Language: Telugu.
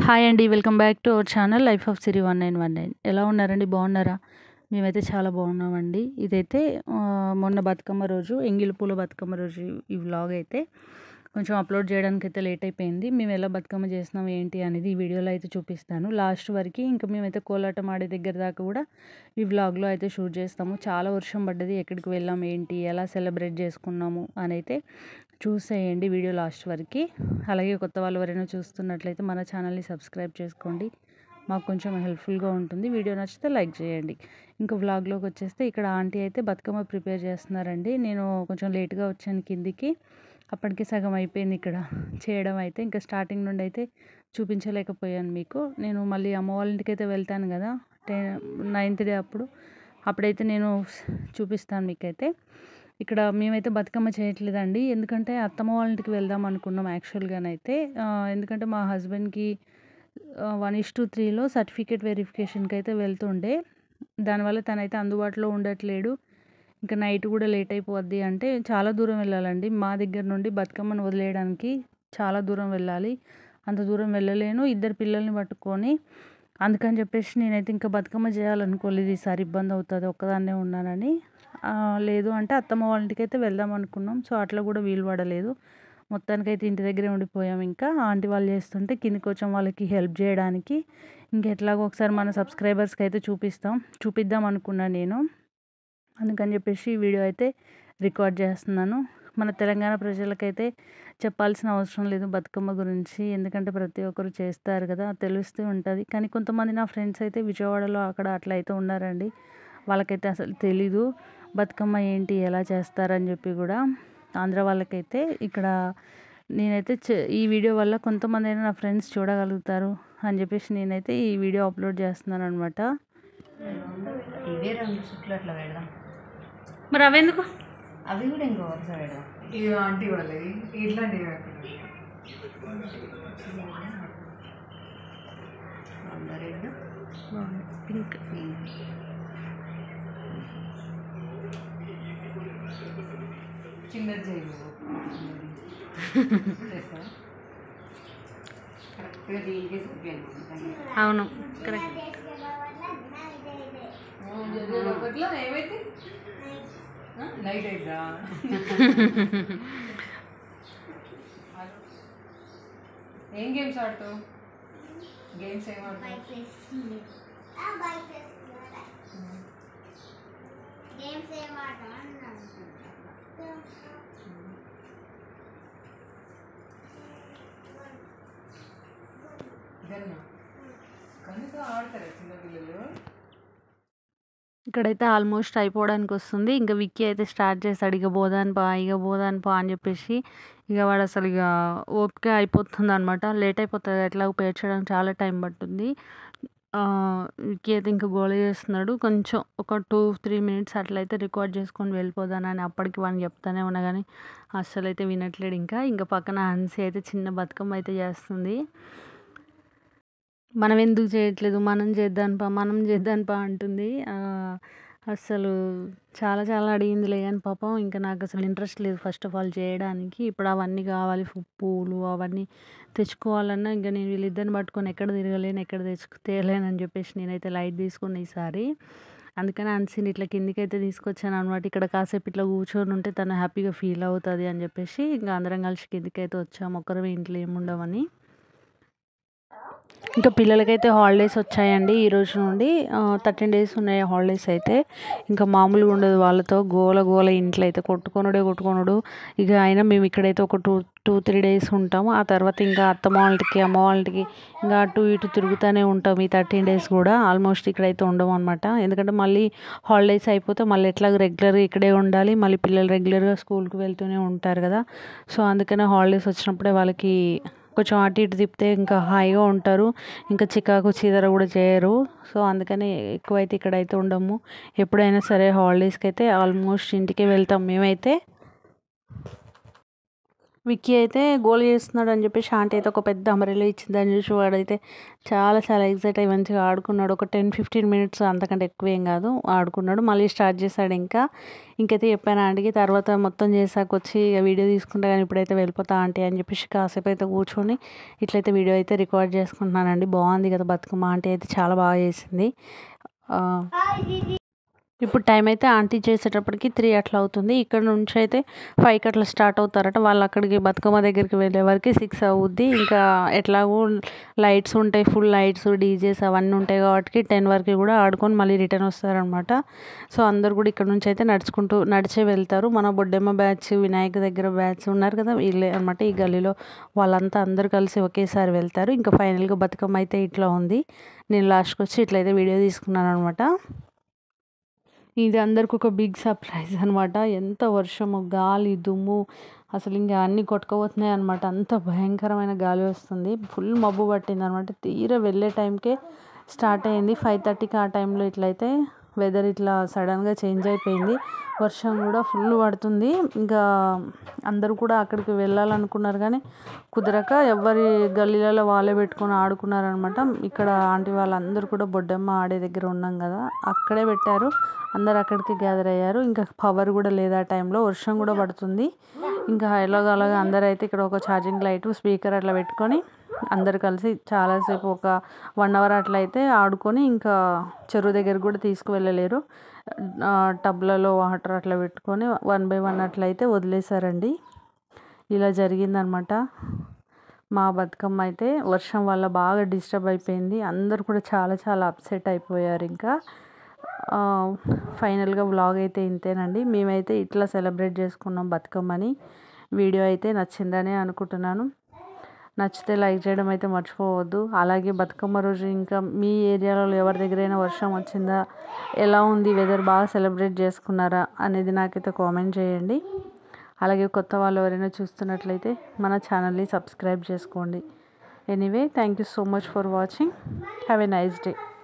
హాయ్ అండి welcome back to our channel life of Siri one nine one nine ఎలా ఉన్నారండి బాగున్నారా మేమైతే చాలా బాగున్నామండి ఇదైతే ఆ, మొన్న బతుకమ్మ రోజు ఎంగిలి పూల బతుకమ్మ రోజు ఈ వ్లాగ్ అయితే కొంచెం అప్లోడ్ చేయడానికి అయితే లేట్ అయిపోయింది మేము ఎలా బతుకమ్మ చేస్తున్నాం ఏంటి అనేది ఈ వీడియోలో అయితే చూపిస్తాను లాస్ట్ వరకు ఇంకా మేమైతే కోలాటం ఆడే దగ్గర దాకా కూడా ఈ వ్లాగ్లో అయితే షూట్ చేస్తాము చాలా వర్షం పడ్డది ఎక్కడికి వెళ్ళాం ఏంటి ఎలా సెలబ్రేట్ చేసుకున్నాము అని అయితే చూసేయండి వీడియో లాస్ట్ వరకు అలాగే కొత్త వాళ్ళు ఎవరైనా చూస్తున్నట్లయితే మన ఛానల్ని సబ్స్క్రైబ్ చేసుకోండి మాకు కొంచెం హెల్ప్ఫుల్గా ఉంటుంది వీడియో నచ్చితే లైక్ చేయండి ఇంకా వ్లాగ్లోకి వచ్చేస్తే ఇక్కడ ఆంటీ అయితే బతుకమ్మ ప్రిపేర్ చేస్తున్నారండి నేను కొంచెం లేట్గా వచ్చాను కిందికి అప్పటికి సగం అయిపోయింది ఇక్కడ చేయడం అయితే ఇంకా స్టార్టింగ్ నుండి అయితే చూపించలేకపోయాను మీకు నేను మళ్ళీ అమ్మ వాళ్ళ ఇంటికి అయితే వెళ్తాను కదా టెన్ నైన్త్ డే అప్పుడు అప్పుడైతే నేను చూపిస్తాను మీకైతే ఇక్కడ మేమైతే బతుకమ్మ చేయట్లేదండి ఎందుకంటే అత్తమ్మ వాళ్ళ ఇంటికి వెళ్దాం అనుకున్నాం యాక్చువల్గానైతే ఆ, ఎందుకంటే మా హస్బెండ్కి వన్ ఇస్ టూ త్రీలో సర్టిఫికేట్ వెరిఫికేషన్కి అయితే వెళ్తుండే దానివల్ల తనైతే అందుబాటులో ఉండట్లేడు ఇంకా నైట్ కూడా లేట్ అయిపోద్ది అంటే చాలా దూరం వెళ్ళాలండి మా దగ్గర నుండి బతుకమ్మను వదిలేయడానికి చాలా దూరం వెళ్ళాలి అంత దూరం వెళ్ళలేను ఇద్దరు పిల్లల్ని పట్టుకొని అందుకని చెప్పేసి నేనైతే ఇంకా బతుకమ్మ చేయాలనుకోలేదు ఈసారి ఇబ్బంది అవుతుంది ఒక్కదాన్నే ఉన్నానని ఆ, లేదు అంటే అత్తమ్మ వాళ్ళ ఇంటికి అయితే వెళ్దాం అనుకున్నాం సో అట్లా కూడా వీలు పడలేదు మొత్తానికైతే ఇంటి దగ్గరే ఉండిపోయాం ఇంకా ఆంటీ వాళ్ళు చేస్తుంటే కిందికి వచ్చాం వాళ్ళకి హెల్ప్ చేయడానికి ఇంకా ఎట్లాగో ఒకసారి మన సబ్స్క్రైబర్స్కి అయితే చూపిస్తాం చూపిద్దాం అనుకున్నా నేను అందుకని చెప్పేసి ఈ వీడియో అయితే రికార్డ్ చేస్తున్నాను మన తెలంగాణ ప్రజలకైతే చెప్పాల్సిన అవసరం లేదు బతుకమ్మ గురించి ఎందుకంటే ప్రతి ఒక్కరు చేస్తారు కదా తెలుస్తూ ఉంటుంది కానీ కొంతమంది నా ఫ్రెండ్స్ అయితే విజయవాడలో అక్కడ అట్లా అయితే ఉన్నారండి వాళ్ళకైతే అసలు తెలీదు బతుకమ్మ ఏంటి ఎలా చేస్తారని చెప్పి కూడా ఆంధ్ర వాళ్ళకైతే ఇక్కడ నేనైతే చే- ఈ వీడియో వల్ల కొంతమంది అయినా నా ఫ్రెండ్స్ చూడగలుగుతారు అని చెప్పేసి నేనైతే ఈ వీడియో అప్లోడ్ చేస్తున్నాను అనమాట ఇవే రెండు చుట్లు అట్లా పెడదాం మరి అవెందుకు అవి కూడా ఇంకో వరుస పెడదాం ఇవి ఆంటీ వాళ్ళవి ఇట్లాంటివి కాకుండా అందరెడ్ పింక్ పింక్ చిన్నది చేయి చేస్తా కరెక్ట్గా దీనికి చూపించాను అవును కరెక్ట్ ఒకట్లో ఏమైతే నైట్ అయిద్దా ఏం గేమ్స్ ఆడతావు గేమ్స్ ఏం ఆడతావు గేమ్స్ ఏం ఆట అన్నాను ఇదన్నా కనుక ఆడతారా చిన్నపిల్లలు ఇక్కడైతే ఆల్మోస్ట్ అయిపోవడానికి వస్తుంది ఇంకా విక్కీ అయితే స్టార్ట్ చేస్తాడు ఇక పోదాను పా ఇక పోదాను పా అని చెప్పేసి ఇక వాడు అసలు ఇక ఓపిక అయిపోతుంది అనమాట లేట్ అయిపోతుంది ఎట్లా పేర్చడానికి చాలా టైం పడుతుంది ఆ, విక్కీ అయితే ఇంకా గోల చేస్తున్నాడు కొంచెం ఒక టూ త్రీ మినిట్స్ అట్లయితే రికార్డ్ చేసుకొని వెళ్ళిపోదానని అప్పటికి వాడిని చెప్తానే ఉన్నా కానీ అస్సలు అయితే వినట్లేడు ఇంకా ఇంకా పక్కన హన్సీ అయితే చిన్న బతుకమ్మ అయితే చేస్తుంది మనం ఎందుకు చేయట్లేదు మనం చేద్దాం పా మనం చేద్దాం పా అంటుంది ఆ, అస్సలు చాలా చాలా అడిగిందిలే కానీ పాపం ఇంకా నాకు అసలు ఇంట్రెస్ట్ లేదు ఫస్ట్ ఆఫ్ ఆల్ చేయడానికి ఇప్పుడు అవన్నీ కావాలి పు- పూలు అవన్నీ తెచ్చుకోవాలన్నా ఇంకా నేను వీళ్ళిద్దరిని పట్టుకొని ఎక్కడ తిరగలేను ఎక్కడ తెచ్చుకు తేలేను అని చెప్పేసి నేనైతే లైట్ తీసుకున్న ఈసారి అందుకని అన్సిన్ ఇట్లా కిందికి అయితే తీసుకొచ్చాను అనమాట ఇక్కడ కాసేపు ఇట్లా కూర్చొని ఉంటే తను హ్యాపీగా ఫీల్ అవుతుంది అని చెప్పేసి ఇంకా అందరం కలిసి కిందికి అయితే వచ్చాము ఒక్కరు ఇంట్లో ఏముండవని ఇంకా పిల్లలకైతే హాలిడేస్ వచ్చాయండి ఈ రోజు నుండి థర్టీన్ డేస్ ఉన్నాయి హాలిడేస్ అయితే ఇంకా మామూలుగా ఉండదు వాళ్ళతో గోల గోల ఇంట్లో అయితే కొట్టుకొనుడే కొట్టుకొనుడు ఇక అయినా మేము ఇక్కడైతే ఒక టూ టూ త్రీ డేస్ ఉంటాము ఆ తర్వాత ఇంకా అత్తమ్మ వాళ్ళకి అమ్మ వాళ్ళకి ఇంకా అటు ఇటు తిరుగుతూనే ఉంటాం ఈ థర్టీన్ డేస్ కూడా ఆల్మోస్ట్ ఇక్కడైతే ఉండము అనమాట ఎందుకంటే మళ్ళీ హాలిడేస్ అయిపోతే మళ్ళీ ఎట్లా రెగ్యులర్గా ఇక్కడే ఉండాలి మళ్ళీ పిల్లలు రెగ్యులర్గా స్కూల్కి వెళ్తూనే ఉంటారు కదా సో అందుకనే హాలిడేస్ వచ్చినప్పుడే వాళ్ళకి కొంచెం అటు ఇటు తిప్పితే ఇంకా హాయిగా ఉంటారు ఇంకా చికాకు చీదర కూడా చేయరు సో అందుకని ఎక్కువైతే ఇక్కడైతే ఉండము ఎప్పుడైనా సరే హాలిడేస్కి అయితే ఆల్మోస్ట్ ఇంటికే వెళ్తాం మేమైతే విక్కీ అయితే గోల్ చేస్తున్నాడు అని చెప్పేసి ఆంటీ అయితే ఒక పెద్ద అమరీలో ఇచ్చింది అని చూసి వాడైతే చాలా చాలా ఎగ్జైట్ అయ్యి మంచిగా ఆడుకున్నాడు ఒక టెన్ ఫిఫ్టీన్ మినిట్స్ అంతకంటే ఎక్కువ ఏం కాదు ఆడుకున్నాడు మళ్ళీ స్టార్ట్ చేశాడు ఇంకా ఇంకైతే చెప్పాను ఆంటీకి తర్వాత మొత్తం చేసాక వచ్చి ఇక వీడియో తీసుకుంటా కానీ ఇప్పుడైతే వెళ్ళిపోతా ఆంటీ అని చెప్పేసి కాసేపు అయితే కూర్చొని ఇట్లయితే వీడియో అయితే రికార్డ్ చేసుకుంటున్నానండి బాగుంది కదా బతుకమ్మ ఆంటీ అయితే చాలా బాగా చేసింది ఆ, ఇప్పుడు టైం అయితే ఆంటీ చేసేటప్పటికి త్రీ అట్లా అవుతుంది ఇక్కడ నుంచి అయితే ఫైవ్కి అట్లా స్టార్ట్ అవుతారట వాళ్ళు అక్కడికి బతుకమ్మ దగ్గరికి వెళ్ళే వరకు సిక్స్ అవుద్ది ఇంకా ఎట్లాగో లైట్స్ ఉంటాయి ఫుల్ లైట్స్ డీజేస్ అవన్నీ ఉంటాయి కాబట్టి టెన్ వరకు కూడా ఆడుకొని మళ్ళీ రిటర్న్ వస్తారనమాట సో అందరు కూడా ఇక్కడ నుంచి అయితే నడుచుకుంటూ నడిచే వెళ్తారు మన బొడ్డెమ్మ బ్యాచ్ వినాయక దగ్గర బ్యాచ్ ఉన్నారు కదా వీళ్ళే అనమాట ఈ గల్లీలో వాళ్ళంతా అందరు కలిసి ఒకేసారి వెళ్తారు ఇంకా ఫైనల్గా బతుకమ్మ అయితే ఇట్లా ఉంది నేను లాస్ట్కి వచ్చి ఇట్లయితే వీడియో తీసుకున్నాను అనమాట ఇది అందరికి ఒక బిగ్ సర్ప్రైజ్ అనమాట ఎంత వర్షము గాలి దుమ్ము అసలు ఇంకా అన్నీ కొట్టుకుపోతున్నాయి అనమాట అంత భయంకరమైన గాలి వస్తుంది ఫుల్ మబ్బు పట్టింది అనమాట తీరా వెళ్ళే టైంకే స్టార్ట్ అయింది ఫైవ్ థర్టీకి ఆ టైంలో ఇట్లయితే వెదర్ ఇట్లా సడన్గా చేంజ్ అయిపోయింది వర్షం కూడా ఫుల్ పడుతుంది ఇంకా అందరూ కూడా అక్కడికి వెళ్ళాలనుకున్నారు కానీ కుదరక ఎవరి గల్లీలలో వాళ్ళే పెట్టుకొని ఆడుకున్నారనమాట ఇక్కడ ఆంటీ వాళ్ళందరూ కూడా బొడ్డమ్మ ఆడే దగ్గర ఉన్నాం కదా అక్కడే పెట్టారు అందరు అక్కడికి గ్యాదర్ అయ్యారు ఇంకా పవర్ కూడా లేదు ఆ టైంలో వర్షం కూడా పడుతుంది ఇంకా ఎలాగలాగా అందరూ అయితే ఇక్కడ ఒక ఛార్జింగ్ లైట్ స్పీకర్ అట్లా పెట్టుకొని అందరు కలిసి చాలాసేపు ఒక వన్ అవర్ అట్లా అయితే ఆడుకొని ఇంకా చెరువు దగ్గర కూడా తీసుకువెళ్ళలేరు ఆ, టబ్లలో వాటర్ అట్లా పెట్టుకొని వన్ బై వన్ అట్లా అయితే వదిలేశారండి ఇలా జరిగిందనమాట మా బతుకమ్మ అయితే వర్షం వల్ల బాగా డిస్టర్బ్ అయిపోయింది అందరు కూడా చాలా చాలా అప్సెట్ అయిపోయారు ఇంకా ఆ, ఫైనల్గా వ్లాగ్ అయితే ఇంతేనండి మేమైతే ఇట్లా సెలబ్రేట్ చేసుకున్నాం బతుకమ్మని వీడియో అయితే నచ్చిందని అనుకుంటున్నాను నచ్చితే లైక్ చేయడం అయితే మర్చిపోవద్దు అలాగే బతుకమ్మ రోజు ఇంకా మీ ఏరియాలో ఎవరి దగ్గరైనా వర్షం వచ్చిందా ఎలా ఉంది వెదర్ బాగా సెలబ్రేట్ చేసుకున్నారా అనేది నాకైతే కామెంట్ చేయండి అలాగే కొత్త వాళ్ళు ఎవరైనా చూస్తున్నట్లయితే మన ఛానల్ని సబ్స్క్రైబ్ చేసుకోండి anyway thank you so much for watching have a nice day